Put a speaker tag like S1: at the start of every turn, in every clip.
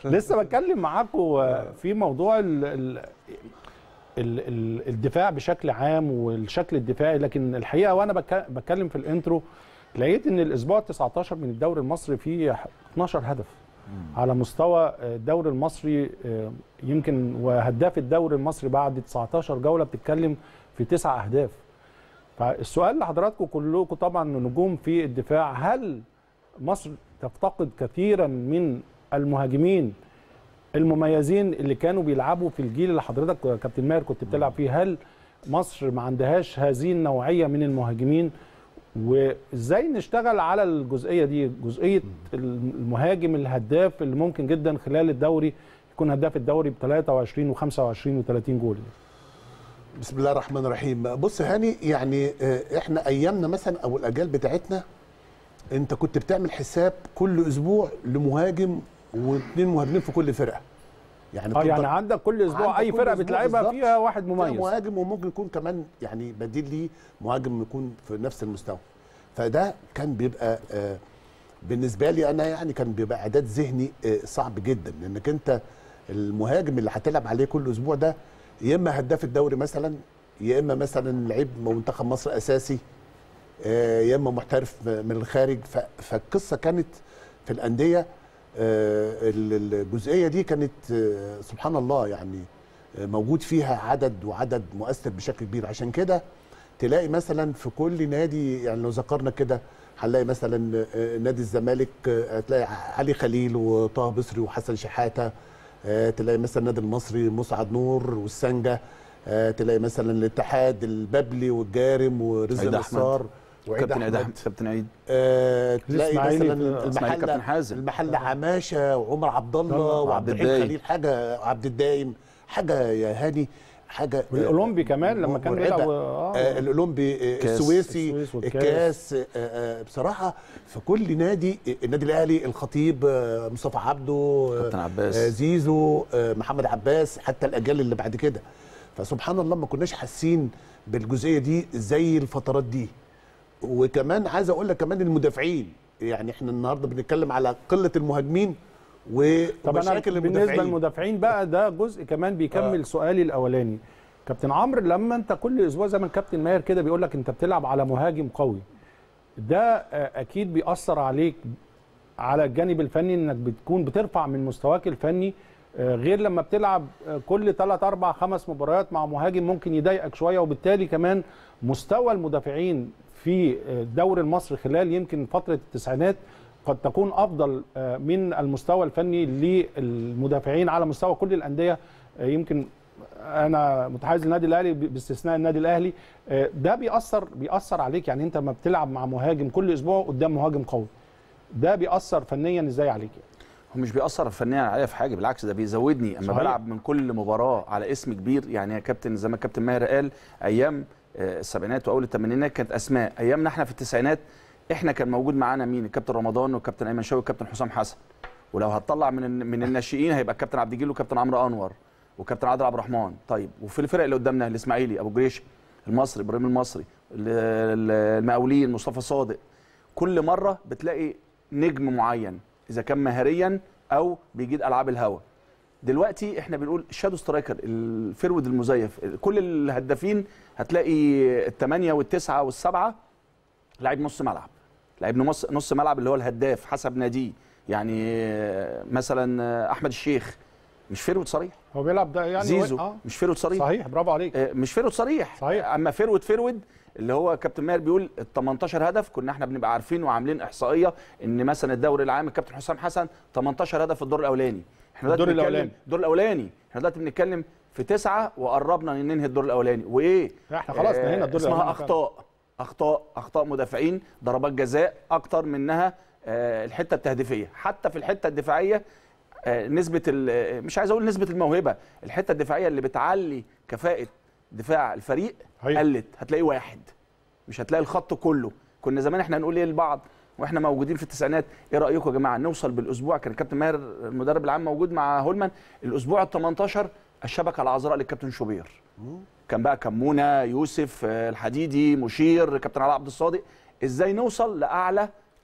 S1: لسه بتكلم معاكم في موضوع ال ال ال ال الدفاع بشكل عام والشكل الدفاعي لكن الحقيقه وانا بك- بتكلم في الانترو لقيت ان الاسبوع 19 من الدوري المصري فيه 12 هدف على مستوى الدوري المصري آه، يمكن وهداف الدوري المصري بعد 19 جوله بتتكلم في تسع اهداف فالسؤال لحضراتكم كلكم طبعا نجوم في الدفاع هل مصر تفتقد كثيرا من المهاجمين المميزين اللي كانوا بيلعبوا في الجيل اللي حضرتك يا كابتن ماهر كنت بتلعب فيه هل مصر ما عندهاش هذه النوعيه من المهاجمين وازاي نشتغل على الجزئيه دي جزئيه المهاجم الهداف اللي ممكن جدا خلال الدوري يكون هداف الدوري ب 23 و25 و30 جول
S2: بسم الله الرحمن الرحيم بص هاني يعني آه، احنا ايامنا مثلا او الاجيال بتاعتنا انت كنت بتعمل حساب كل اسبوع لمهاجم واثنين مهاجمين في كل فرقه يعني
S1: اه
S2: تقدر-
S1: يعني عندك كل اسبوع
S2: عندك
S1: اي
S2: كل
S1: فرقه
S2: أسبوع
S1: بتلعبها
S2: بالظبط.
S1: فيها واحد
S2: فيها
S1: مميز
S2: مهاجم وممكن يكون كمان يعني بديل ليه مهاجم يكون في نفس المستوى فده كان بيبقى آه، بالنسبه لي انا يعني كان بيبقى اعداد ذهني آه، صعب جدا لانك انت المهاجم اللي هتلعب عليه كل اسبوع ده يا اما هداف الدوري مثلا يا اما مثلا لعيب منتخب مصر اساسي آه، يا اما محترف من الخارج ف- فالقصه كانت في الانديه آه، ال- الجزئيه دي كانت آه، سبحان الله يعني آه، موجود فيها عدد وعدد مؤثر بشكل كبير عشان كده تلاقي مثلا في كل نادي يعني لو ذكرنا كده هنلاقي مثلا آه، نادي الزمالك آه، هتلاقي علي خليل وطه بصري وحسن شحاته آه، تلاقي مثلا النادي المصري مسعد نور والسنجه آه، تلاقي مثلا الاتحاد الببلي والجارم ورزق
S3: عيد أحمد.
S2: نصار وعيد
S3: كابتن عيد
S2: احمد
S3: احمد كابتن عيد
S2: آه، تلاقي
S1: الإسماعيلي
S2: مثلا
S1: في-
S3: إسماعيلي كابتن
S2: المحله
S3: حازم.
S2: المحله عماشه وعمر عبد الله
S1: طبعا.
S2: وعبد
S3: وعبد
S2: الحليم
S3: الدايم.
S2: خليل حاجه عبد الدايم حاجه يا هاني حاجه
S1: والاولمبي كمان لما كان
S2: مرعبة.
S1: بيلعب
S2: آه
S1: اه
S2: الاولمبي آه،
S3: كاس.
S2: السويسي
S1: السويس والكاس.
S2: الكاس آه، آه، بصراحه في كل نادي آه، النادي الاهلي الخطيب آه، مصطفى عبده آه،
S3: كابتن عباس.
S2: آه، زيزو آه، محمد عباس حتى الاجيال اللي بعد كده فسبحان الله ما كناش حاسين بالجزئيه دي زي الفترات دي وكمان عايز اقول لك كمان المدافعين يعني احنا النهارده بنتكلم على قله المهاجمين و-
S1: طب انا
S2: ومشاكل
S1: بالنسبه
S2: المدافعين
S1: للمدافعين بقى ده جزء كمان بيكمل آه. سؤالي الاولاني كابتن عمرو لما انت كل اسبوع زي ما الكابتن ماهر كده بيقول لك انت بتلعب على مهاجم قوي ده آه، اكيد بيأثر عليك على الجانب الفني انك بتكون بترفع من مستواك الفني آه، غير لما بتلعب آه، كل 3 4 5 مباريات مع مهاجم ممكن يضايقك شويه وبالتالي كمان مستوى المدافعين في آه، الدوري المصري خلال يمكن فتره التسعينات قد تكون افضل آه، من المستوى الفني للمدافعين على مستوى كل الانديه آه، يمكن انا متحيز للنادي الاهلي ب- باستثناء النادي الاهلي آه، ده بيأثر بيأثر عليك يعني انت لما بتلعب مع مهاجم كل اسبوع قدام مهاجم قوي ده بيأثر فنيا ازاي عليك يعني؟
S3: هو مش بيأثر فنيا عليا في حاجه بالعكس ده بيزودني اما
S1: صحيح.
S3: بلعب من كل مباراه على اسم كبير يعني يا كابتن زي ما الكابتن ماهر قال ايام آه، السبعينات واول الثمانينات كانت اسماء ايامنا احنا في التسعينات احنا كان موجود معانا مين الكابتن رمضان والكابتن ايمن شوقي والكابتن حسام حسن ولو هتطلع من الن- من الناشئين هيبقى الكابتن عبد الجليل والكابتن عمرو انور وكابتن عادل عبد الرحمن طيب وفي الفرق اللي قدامنا الاسماعيلي ابو جريش المصري ابراهيم المصري ال- ال- المقاولين مصطفى صادق كل مره بتلاقي نجم معين اذا كان مهاريا او بيجيد العاب الهوا دلوقتي احنا بنقول الشادو سترايكر الفرود المزيف كل الهدافين هتلاقي الثمانيه والتسعه والسبعه لعيب نص ملعب لعيب نص نص ملعب اللي هو الهداف حسب ناديه يعني آه، مثلا آه، احمد الشيخ مش فرود صريح
S1: هو بيلعب ده يعني
S3: زيزو
S1: اه
S3: مش فرود صريح
S1: صحيح برافو عليك
S3: آه، مش فرود صريح
S1: صحيح.
S3: اما فرود فرود اللي هو كابتن ماهر بيقول ال 18 هدف كنا احنا بنبقى عارفين وعاملين احصائيه ان مثلا الدوري العام الكابتن حسام حسن 18 هدف في الدور الاولاني احنا دلوقتي
S1: الدور
S3: بنتكلم-
S1: الأولاني.
S3: الدور الاولاني احنا دلوقتي بنتكلم في تسعه وقربنا ننهي الدور الاولاني وايه
S1: احنا خلاص
S3: آه،
S1: نهينا الدور
S3: اسمها
S1: الأولاني فعلا.
S3: اخطاء اخطاء اخطاء مدافعين ضربات جزاء اكتر منها آه، الحته التهديفيه حتى في الحته الدفاعيه آه، نسبه ال- مش عايز اقول نسبه الموهبه الحته الدفاعيه اللي بتعلي كفاءه دفاع الفريق
S1: أيوة.
S3: قلت هتلاقي واحد مش هتلاقي الخط كله كنا زمان احنا هنقول ايه لبعض واحنا موجودين في التسعينات ايه رايكم يا جماعه نوصل بالاسبوع كان الكابتن ماهر المدرب العام موجود مع هولمان الاسبوع ال 18 الشبكه العذراء للكابتن شوبير كان بقى كمونه يوسف آه، الحديدي مشير كابتن علاء عبد الصادق ازاي نوصل لاعلى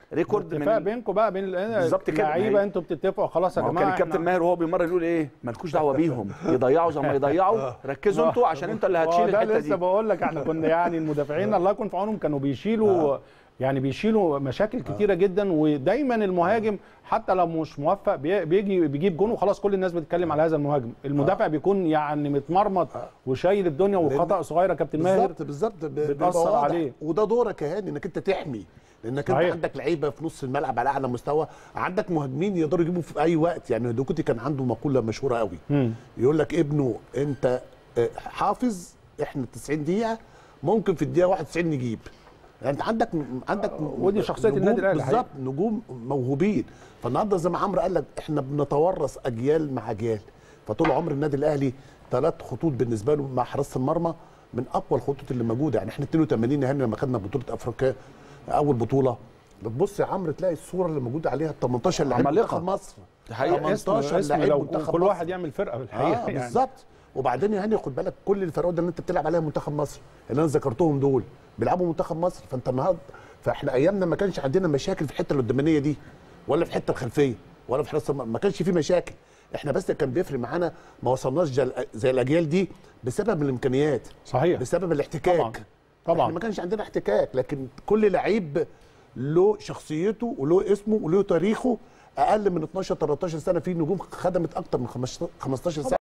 S3: ريكورد
S1: اتفاق
S3: من
S1: بينكم بقى بين
S3: بالظبط كده، ما
S1: اللعيبه
S3: هي-
S1: انتوا بتتفقوا خلاص يا
S3: ما هو
S1: جماعه
S3: كان الكابتن
S1: إحنا-
S3: ماهر وهو بيمر يقول ايه مالكوش دعوه بيهم يضيعوا زي ما يضيعوا ركزوا انتوا عشان انتوا اللي
S1: ما هو
S3: هتشيل
S1: ده
S3: الحته
S1: لسه
S3: دي
S1: بقول لك احنا كنا يعني المدافعين الله يكون في عونهم كانوا بيشيلوا يعني بيشيلوا مشاكل كتيره جدا ودايما المهاجم حتى لو مش موفق بي- بيجي بيجيب جون وخلاص كل الناس بتتكلم على هذا المهاجم المدافع بيكون يعني متمرمط وشايل الدنيا وخطا صغير يا كابتن ماهر
S2: بالظبط بالظبط ب- بيبقى
S1: بتأثر
S2: واضح.
S1: عليه.
S2: وده دورك يا هاني انك انت تحمي لانك انت
S1: صحيح.
S2: عندك لعيبه في نص الملعب على اعلى مستوى عندك مهاجمين يقدروا يجيبوا في اي وقت يعني دوكوتي كان عنده مقوله مشهوره قوي
S1: مم.
S2: يقول لك ابنه انت آه، حافظ احنا 90 دقيقه ممكن في الدقيقه 91 نجيب يعني انت عندك عندك
S1: ودي شخصية
S2: نجوم-
S1: النادي الأهلي
S2: بالظبط نجوم موهوبين فالنهارده زي ما عمرو قال لك احنا بنتورث اجيال مع اجيال فطول عمر النادي الاهلي ثلاث خطوط بالنسبه له مع حراسه المرمى من اقوى الخطوط اللي موجوده يعني احنا 82 يا هاني لما خدنا بطوله افريقيا اول بطوله بتبص يا عمرو تلاقي الصوره اللي موجوده عليها 18 لعيب
S3: عمالقة.
S2: منتخب مصر
S3: دي حقيقة.
S2: 18
S1: اسم
S2: لعيب
S1: لو
S2: منتخب
S1: كل
S2: مصر.
S1: واحد يعمل فرقه في الحقيقه
S2: اه
S1: يعني.
S2: بالظبط وبعدين يا هاني خد بالك كل الفرقات اللي انت بتلعب عليها منتخب مصر اللي انا ذكرتهم دول بيلعبوا منتخب مصر فانت النهارده فاحنا ايامنا ما كانش عندنا مشاكل في الحته القدامانيه دي ولا في الحته الخلفيه ولا في حراسه المرمى. ما كانش في مشاكل احنا بس كان بيفرق معانا ما وصلناش جل- زي الاجيال دي بسبب الامكانيات
S1: صحيح
S2: بسبب الاحتكاك
S1: طبعاً. طبعاً.
S2: احنا ما كانش عندنا احتكاك لكن كل لعيب له شخصيته وله اسمه وله تاريخه اقل من 12 13 سنه في نجوم خدمت اكتر من 15 15 سنه